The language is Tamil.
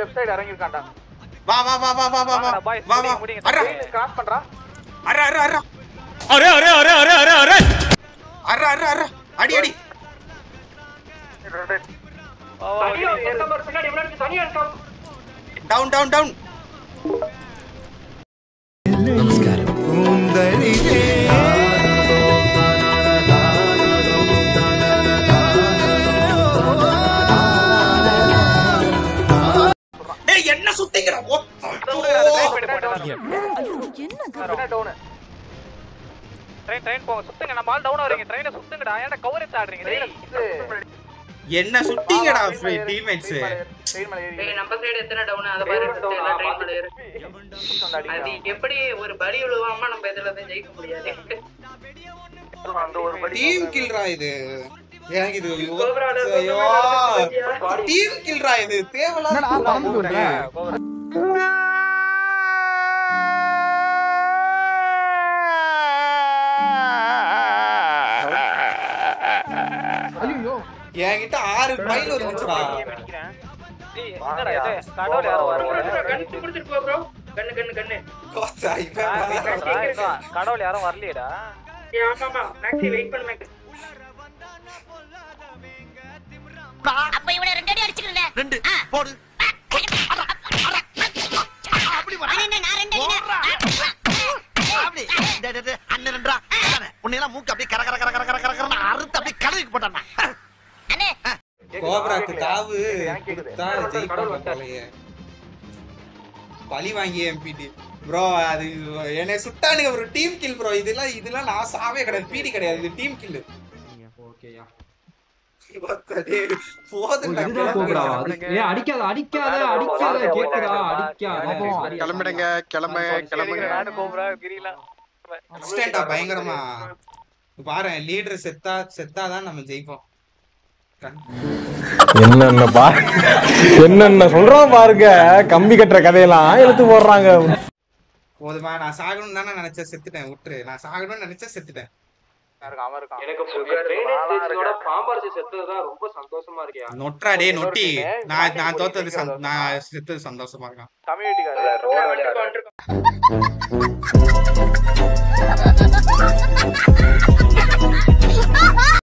லெஃப்ட் சைடு இறங்கி இருக்கான்டா வா வா வா வா வா வா வா பாய் வா வா முடிங்க அரா கிராஸ் பண்றான் அரா அரா அரா அரே அரே அரே அரே அரே அரே அரா அரா அரா அடி அடி டவுன் டவுன் டவுன் டேய் என்ன சுத்திங்கடா ஓ டவுன் ட்ரெயின் ட்ரெயின் போங்க சுத்துங்க நம்ம ஆள் டவுன் வரீங்க ட்ரெயினை சுத்துங்கடா ஏன்டா கவரேஜ் ஆடுறீங்க ட்ரெயின் என்ன சுத்திங்கடா டீம்மேட்ஸ் ட்ரெயின் மேல ஏறி டேய், நம்ம சைடு எத்தனை டவுன் அதை பாரு எடுத்து எல்லாம் ட்ரெயின் மேல ஏறு. அது எப்படி ஒரு பலி விழுவாம நம்ம இதுல தான் ஜெயிக்க முடியாது அந்த ஒரு படி டீம் கில்ரா இது எனக்கு இது கோபுரம் அட, ஐயோ டீம் கில்ரா இது தேவையில்லாத என்கிட்ட ஆறு பைல் இருந்துச்சுடா என்னடா இது கடவுள் யாரோ வரல கண்ணு குடுத்துட்டு போ ப்ரோ கண்ணு கண்ணு கண்ணு கோத்தா, இவன் கடவுள் யாரும் வரலையேடா ஏய், ஆமாமா மேக்ஸி வெயிட் பண்ணு மேக்ஸி அப்ப இவனை ரெண்டு அடி அடிச்சுக்கிறேன் ரெண்டு போடு நான் ரெண்டு அடி அப்படி டேய், டேய், டேய், அண்ணன் ரெண்டா உன்னையெல்லாம் மூக்கு அப்படியே கர கர கர கர கர கர கரன்னு அறுத்து அப்படியே கலவிக்கு போட்டானா அண்ணே கோபராக்கு காவு எனக்கு கேக்குது. கொடுத்தா ஜெயிப்பாங்க போலயே பழி வாங்கி எம்பிடி ப்ரோ அது என்னை சுட்டானுங்க ஒரு டீம் கில் ப்ரோ இதெல்லாம் இதெல்லாம் நான் சாவே கிடையாது பீடி கிடையாது இது டீம் கில் ஓகேயா போதுண்டா இதுதான் கோப்ரா அது ஏ அடிக்காத அடிக்காத அடிக்காத கேக்குதா அடிக்காத கிளம்பிடுங்க கிளம்ப கிளம்புங்க நானும் கோபுரா கிரிலா இன்ஸ்டன்டா பயங்கரமா பாரு லீடர் செத்தா செத்தாதான் நம்ம ஜெயிப்போம் கண்- என்னென்ன பா என்னென்ன சொல்றோம் பாருங்க கம்பி கட்டுற கதையெல்லாம் எடுத்து போடுறாங்க போதுமா நான் சாகணும்னு தானே நினைச்சேன் செத்துட்டேன் விட்டுரு நான் சாகணும்னு நினைச்சேன் செத்துட்டேன் அவன் இருக்கான் எனக்கு பாம்பாரிசி செத்ததுதான் ரொம்ப சந்தோஷமா இருக்கியா நொட்றா டே நொட்டி நான் நான் தோத்தது சந்- நான் செத்தது சந்தோஷமா இருக்கான் கம்யூனிட்டிக்காரர் வந்துருக்கோம் வந்துருக்கோம்